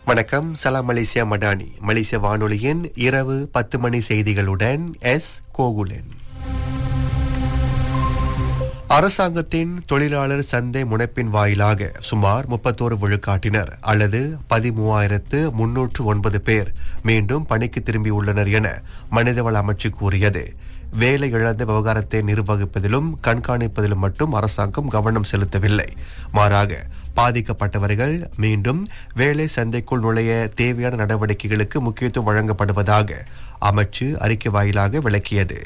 வணக்கம் சலாம் மலேசியா மடானி மலேசிய வானொலியின் இரவு பத்து மணி செய்திகளுடன் எஸ் கோகுலன் அரசாங்கத்தின் தொழிலாளர் சந்தை முனைப்பின் வாயிலாக சுமார் முப்பத்தோரு விழுக்காட்டினர் அல்லது பதிமூவாயிரத்து முன்னூற்று ஒன்பது பேர் மீண்டும் பணிக்கு திரும்பியுள்ளனர் என மனிதவள அமைச்சு கூறியது வேலை இழந்த விவகாரத்தை நிர்வகிப்பதிலும் கண்காணிப்பதிலும் மட்டும் அரசாங்கம் கவனம் செலுத்தவில்லை மாறாக பாதிக்கப்பட்டவர்கள் மீண்டும் வேலை சந்தைக்குள் நுழைய தேவையான நடவடிக்கைகளுக்கு முக்கியத்துவம் வழங்கப்படுவதாக அமைச்சு அறிக்கை வாயிலாக விளக்கியது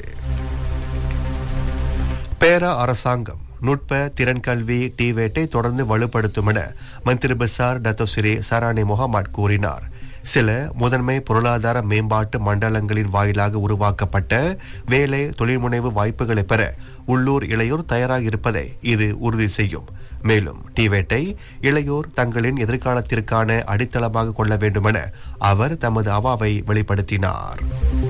பேரா அரசாங்கம் நுட்ப திறன் கல்வி டிவேட்டை தொடர்ந்து வலுப்படுத்தும் என மந்திரி பசார் டத்தோசிரி சரானி முகமது கூறினார் சில முதன்மை பொருளாதார மேம்பாட்டு மண்டலங்களின் வாயிலாக உருவாக்கப்பட்ட வேலை தொழில்முனைவு வாய்ப்புகளை பெற உள்ளூர் இளையோர் தயாராக இருப்பதை இது உறுதி செய்யும் மேலும் டிவேட்டை இளையோர் தங்களின் எதிர்காலத்திற்கான அடித்தளமாக கொள்ள வேண்டுமென அவர் தமது அவாவை வெளிப்படுத்தினார்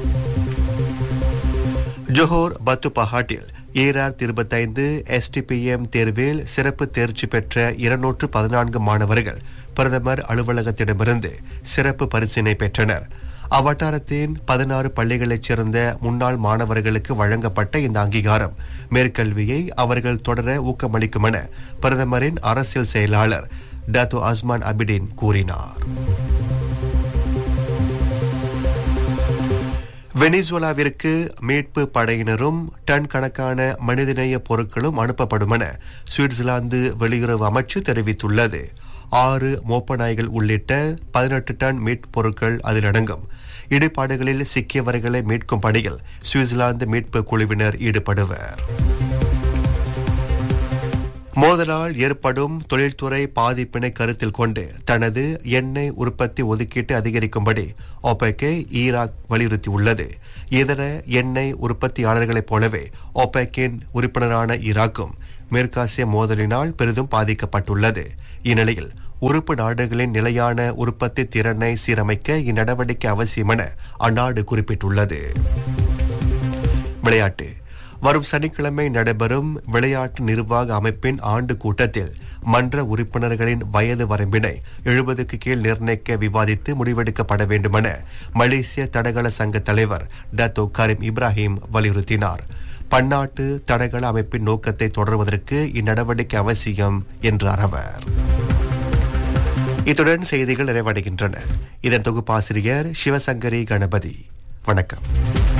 ஜோஹோர் பத்து பஹாட்டில் ஈரார் இருபத்தைந்து எஸ்டிபிஎம் தேர்வில் சிறப்பு தேர்ச்சி பெற்ற இருநூற்று பதினான்கு மாணவர்கள் பிரதமர் அலுவலகத்திடமிருந்து சிறப்பு பரிசினை பெற்றனர் அவ்வட்டாரத்தின் பதினாறு பள்ளிகளைச் சேர்ந்த முன்னாள் மாணவர்களுக்கு வழங்கப்பட்ட இந்த அங்கீகாரம் மேற்கல்வியை அவர்கள் தொடர ஊக்கமளிக்கும் என பிரதமரின் அரசியல் செயலாளர் டாத்து அஸ்மான் அபிடின் கூறினார் வெனிசுலாவிற்கு மீட்பு படையினரும் டன் கணக்கான மனிதநேய பொருட்களும் அனுப்பப்படும் என சுவிட்சர்லாந்து வெளியுறவு அமைச்சு தெரிவித்துள்ளது ஆறு மோப்ப நாய்கள் உள்ளிட்ட பதினெட்டு டன் மீட்பு பொருட்கள் அதில் அடங்கும் இடிபாடுகளில் சிக்கியவர்களை மீட்கும் பணியில் சுவிட்சர்லாந்து மீட்பு குழுவினர் ஈடுபடுவர் மோதலால் ஏற்படும் தொழில்துறை பாதிப்பினை கருத்தில் கொண்டு தனது எண்ணெய் உற்பத்தி ஒதுக்கீட்டை அதிகரிக்கும்படி ஒபெக்கை ஈராக் வலியுறுத்தியுள்ளது இதர எண்ணெய் உற்பத்தியாளர்களைப் போலவே ஒபெக்கின் உறுப்பினரான ஈராக்கும் மேற்காசிய மோதலினால் பெரிதும் பாதிக்கப்பட்டுள்ளது இந்நிலையில் உறுப்பு நாடுகளின் நிலையான உற்பத்தி திறனை சீரமைக்க இந்நடவடிக்கை அவசியம் என அந்நாடு குறிப்பிட்டுள்ளது விளையாட்டு வரும் சனிக்கிழமை நடைபெறும் விளையாட்டு நிர்வாக அமைப்பின் ஆண்டு கூட்டத்தில் மன்ற உறுப்பினர்களின் வயது வரம்பினை எழுபதுக்கு கீழ் நிர்ணயிக்க விவாதித்து முடிவெடுக்கப்பட வேண்டுமென மலேசிய தடகள சங்க தலைவர் டத்தோ கரீம் இப்ராஹிம் வலியுறுத்தினார் பன்னாட்டு தடகள அமைப்பின் நோக்கத்தை தொடர்வதற்கு இந்நடவடிக்கை அவசியம் என்றார் அவர் இத்துடன் செய்திகள் நிறைவடைகின்றன இதன் தொகுப்பாசிரியர் சிவசங்கரி கணபதி வணக்கம்